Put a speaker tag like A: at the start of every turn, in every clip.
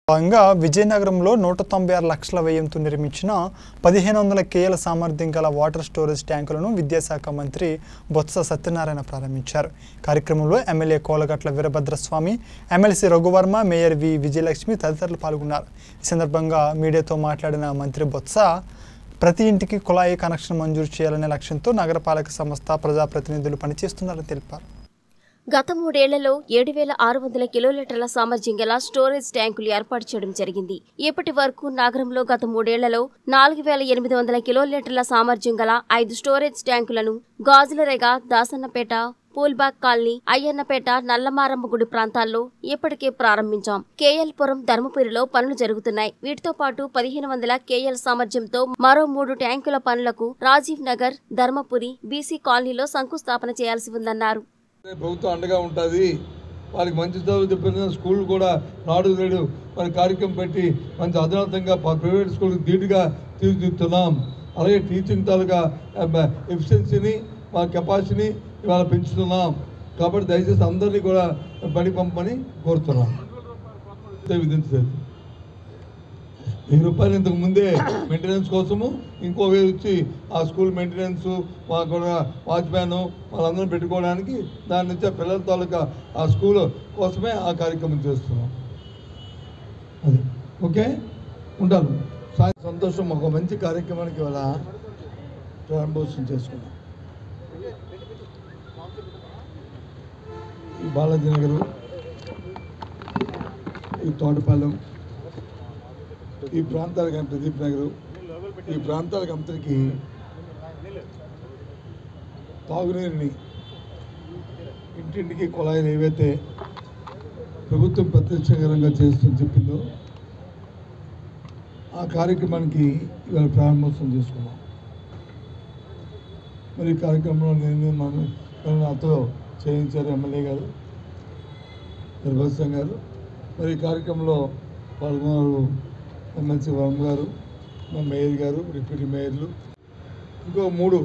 A: భాగంగా విజయనగరంలో నూట తొంభై ఆరు లక్షల వ్యయంతో నిర్మించిన పదిహేను వందల కేఎల సామర్థ్యం గల వాటర్ స్టోరేజ్ ట్యాంకులను విద్యాశాఖ మంత్రి బొత్స సత్యనారాయణ ప్రారంభించారు కార్యక్రమంలో MLA Kolagatla Veerabhadraswamy MLC Raghuvarma mayor V Vijayalakshmi తదితరులు పాల్గొన్నారు ఈ సందర్భంగా మీడియాతో మాట్లాడిన మంత్రి బొత్స ప్రతి ఇంటికి కుళాయి కనెక్షన్ మంజూరు చేయాలనే లక్ష్యంతో నగరపాలక సంస్థ ప్రజాప్రతినిధులు పనిచేస్తున్నారని తెలిపారు
B: గత మూడేళ్లలో ఏడు వేల ఆరు వందల కిలోలీటర్ల సామర్థ్యం గల స్టోరేజ్ ట్యాంకులు ఏర్పాటు చేయడం జరిగింది ఇప్పటి వరకు నగరంలో గత మూడేళ్లలో నాలుగు వేల ఎనిమిది వందల కిలోలీటర్ల సామర్థ్యం గల ఐదు స్టోరేజ్ ట్యాంకులను గాజులరేగ దాసన్నపేట పూల్బాగ్ కాలనీ అయ్యన్నపేట నల్లమారమ్మ గుడి ప్రాంతాల్లో ఇప్పటికే ప్రారంభించాం కేఎల్పురం ధర్మపురిలో పనులు జరుగుతున్నాయి వీటితో పాటు పదిహేను వందల కేఎల్ సామర్థ్యంతో మరో మూడు ట్యాంకుల పనులకు రాజీవ్ నగర్ ధర్మపురి బీసీ కాలనీలో శంకుస్థాపన చేయాల్సి ఉందన్నారు
C: ప్రభుత్వం అండగా ఉంటుంది వాళ్ళకి మంచి చదువు చెప్పిన స్కూల్ కూడా నాడు నేడు మరి కార్యక్రమం పెట్టి మంచి అధునాతంగా ప- ప్రైవేట్ స్కూల్కి ధీటుగా తీర్చిదిద్దుతున్నాం అలాగే టీచింగ్ తాలూకా ఎఫిషియన్సీని మా కెపాసిటీని ఇవాళ పెంచుతున్నాం కాబట్టి దయచేసి అందరినీ కూడా బడి పంపని కోరుతున్నాం విధించలేదు వెయ్యి రూపాయలు ఇంతకు ముందే మెయింటెనెన్స్ కోసము ఇంకో వేలు వచ్చి ఆ స్కూల్ మెయింటెనెన్స్ మా కూడా వాచ్మ్యాన్ వాళ్ళందరూ పెట్టుకోవడానికి దాని నుంచి ఆ పిల్లల తాలూకా ఆ స్కూల్ కోసమే ఆ కార్యక్రమం చేస్తున్నాం అది ఓకే ఉంటాను సా- సంతోషం ఒక మంచి కార్యక్రమానికి ఇవాళ ప్రారంభోత్సవం చేసుకున్నాం ఈ బాలాజీ నగరు ఈ తోటపాలెం ఈ ప్రాంతాలకు కానీ ప్రదీప్ నగర్ ఈ ప్రాంతాలకు అంతటికి తాగునీరుని ఇంటింటికి కుళాయిలు ఏవైతే ప్రభుత్వం ప్రత్యక్షకరంగా చేస్తుందని చెప్పిందో ఆ కార్యక్రమానికి ఇవాళ ప్రారంభోత్సవం చేసుకున్నాం మరి ఈ కార్యక్రమంలో నేను మన నన్ను నాతో చేయించారు ఎమ్మెల్యే గారు నిర్భత్సం గారు మరి ఈ కార్యక్రమంలో పాల్గొన్నారు ఎమ్మెల్సీ వర్మ గారు మా మేయర్ గారు డిప్యూటీ మేయర్లు ఇంకో మూడు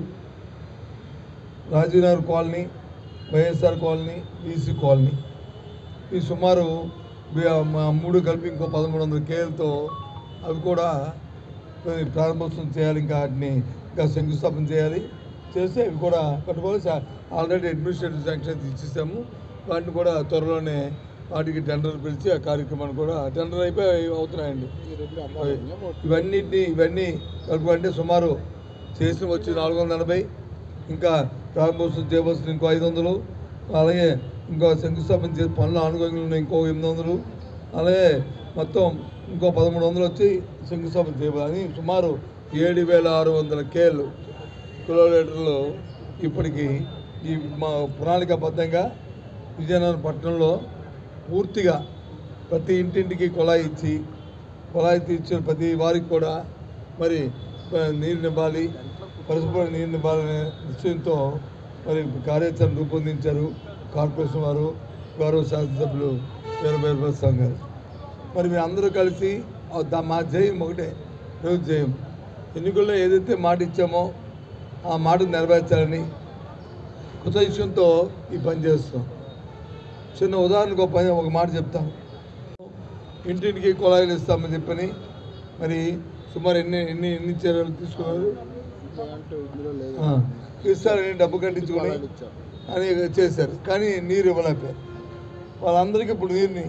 C: Rajivnagar colony YSR colony BC colony ఈ సుమారు బి- మా మూడు కలిపి ఇంకో పదమూడు వందల కేలతో అవి కూడా మరి ప్రారంభోత్సవం చేయాలి ఇంకా వాటిని ఇంకా శంకుస్థాపన చేయాలి చేస్తే అవి కూడా కట్టుకోవాలి సా- ఆల్రెడీ అడ్మినిస్ట్రేటివ్ శాంక్షన్ ఇచ్చేసాము వాటిని కూడా త్వరలోనే వాటికి టెండర్ పిలిచి ఆ కార్యక్రమాన్ని కూడా టెండర్ అయిపోయి అవుతున్నాయండి ఇవన్నిటిని ఇవన్నీ కలుపుకుంటే సుమారు చేసిన వచ్చి నాలుగు వందల ఎనభై ఇంకా ప్రారంభోత్సవం చేయవలసిన ఇంకో ఐదు వందలు అలాగే ఇంకో శంకుస్థాపన చేసి పనులు ఆనుకోగలు ఉన్నాయి ఇంకో ఎనిమిది వందలు అలాగే మొత్తం ఇంకో పదమూడు వందలు వచ్చి శంకుస్థాపన చేయాలని సుమారు ఏడు వేల ఆరు వందల కేళ్ళు కిలోమీటర్లు ఇప్పటికి ఈ మా ప్రణాళికాబద్ధంగా విజయనగరం పట్టణంలో పూర్తిగా ప్రతి ఇంటింటికి కుళాయి ఇచ్చి కుళాయి తీర్చిన ప్రతి వారికి కూడా మరి ఆ, నీరు నింపాలి పరస్పర నీరు నింపాలనే నిశ్చయంతో మరి కార్యాచరణ రూపొందించారు కార్పొరేషన్ వారు గౌరవ శాసనసభ్యులు వీరభైర ప్రసాద్ గారు మరి మీ అందరూ కలిసి ఆ దా- మా జయం ఒకటే రోజు జయం ఎన్నికల్లో ఏదైతే మాట ఇచ్చామో ఆ మాట నెరవేర్చాలని కొత్త విషయంతో ఈ పని చేస్తాం చిన్న ఉదాహరణకు ఒక పని ఒక మాట చెప్తాను ఇంటింటికి కుళాయిలు ఇస్తామని చెప్పని మరి సుమారు ఎన్ని ఎన్ని ఎన్ని చర్యలు తీసుకున్నారు ఆ, ఇస్తారని డబ్బు కట్టించుకొని అని చేశారు కానీ నీరు ఇవ్వలేకపోయారు వాళ్ళందరికీ ఇప్పుడు నీరుని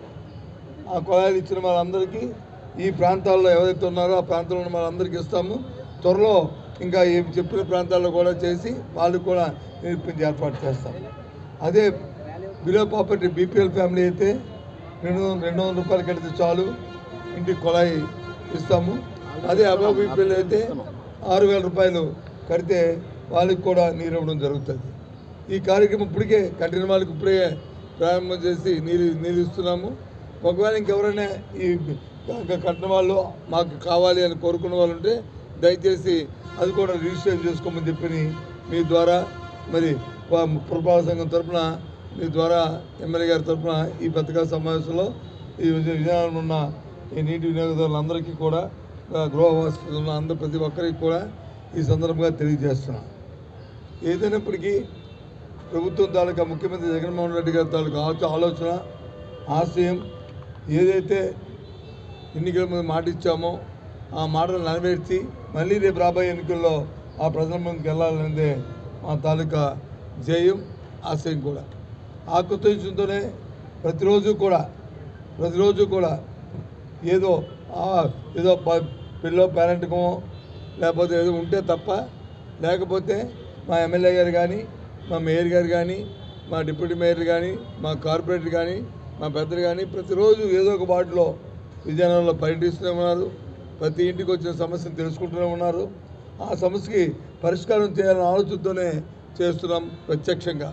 C: ఆ కుళాయిలు ఇచ్చిన వాళ్ళందరికీ ఈ ప్రాంతాల్లో ఎవరైతే ఉన్నారో ఆ ప్రాంతంలో ఉన్న వాళ్ళందరికీ ఇస్తాము త్వరలో ఇంకా ఈ చెప్పిన ప్రాంతాల్లో కూడా చేసి వాళ్ళకి కూడా నేర్పించి ఏర్పాటు చేస్తాం అదే బిలో ప్రాపర్టీ బీపీఎల్ ఫ్యామిలీ అయితే రెండు వందల రెండు వందల రూపాయలు కడితే చాలు ఇంటికి కుళాయి ఇస్తాము అదే అబవ్ బీపీఎల్ అయితే ఆరు వేల రూపాయలు కడితే వాళ్ళకి కూడా నీరు ఇవ్వడం జరుగుతుంది ఈ కార్యక్రమం ఇప్పటికే కట్టిన వాళ్ళకి ఇప్పుడే ప్రారంభం చేసి నీరు నీరు ఇస్తున్నాము ఒకవేళ ఇంకెవరైనా ఈ క- కట్టిన వాళ్ళు మాకు కావాలి అని కోరుకున్న వాళ్ళు ఉంటే దయచేసి అది కూడా రిజిస్టర్ చేసుకోమని చెప్పి మీ ద్వారా మరి వా- పురపాలక సంఘం తరపున మీ ద్వారా ఎమ్మెల్యే గారి తరపున ఈ పత్రికా సమావేశంలో ఈ విజయ- విజయనగరంలో ఉన్న ఈ నీటి వినియోగదారులందరికీ కూడా ఆ, గృహవాసులు ఉన్న అందరు ప్రతి ఒక్కరికి కూడా ఈ సందర్భంగా తెలియజేస్తున్నాం ఏదైనప్పటికీ ప్రభుత్వం తాలూకా ముఖ్యమంత్రి జగన్మోహన్ రెడ్డి గారి తాలూకా ఆలో- ఆలోచన ఆశయం ఏదైతే ఎన్నికల ముందు మాట ఇచ్చామో ఆ మాటలు నెరవేర్చి మళ్ళీ రేపు రాబోయే ఎన్నికల్లో ఆ ప్రజల ముందుకు వెళ్ళాలనేదే మా తాలూకా జయం ఆశయం కూడా ఆ కృతజ్ఞతతోనే ప్రతిరోజు కూడా ప్రతిరోజు కూడా ఏదో ఆ, ఏదో ప- పిల్లో పేరెంట్కమో లేకపోతే ఏదో ఉంటే తప్ప లేకపోతే మా ఎమ్మెల్యే గారు కానీ మా మేయర్ గారు కానీ మా డిప్యూటీ మేయర్ కానీ మా కార్పొరేటర్ కానీ మా పెద్దలు కానీ ప్రతిరోజు ఏదో ఒక వార్డులో విజయనగరంలో పర్యటిస్తూనే ఉన్నారు ప్రతి ఇంటికి వచ్చిన సమస్యను తెలుసుకుంటూనే ఉన్నారు ఆ సమస్యకి పరిష్కారం చేయాలనే ఆలోచనతోనే చేస్తున్నాం ప్రత్యక్షంగా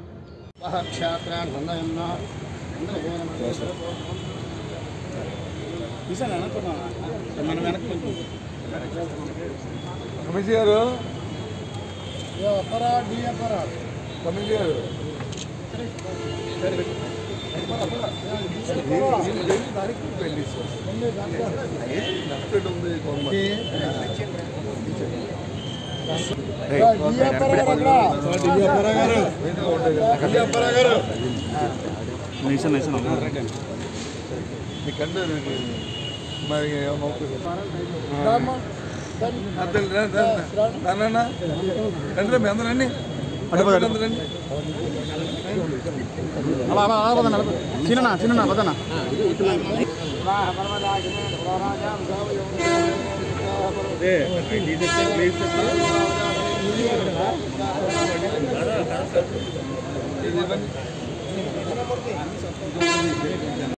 D: మనం వెనక్కి
C: కమిషనర్ గారు కమిషనర్ గారు
D: నిమిషం నిమిషం
C: మీకంటే మరి ఏమన్నా అవుతుంది. అర్థం రా, రా, రా. రానన్నా? రండి రా, మీ అందరూ రండి. అందరూ రండి.
D: చిన్న చిన్న పదనా
C: ఇది ఇవ్వండి.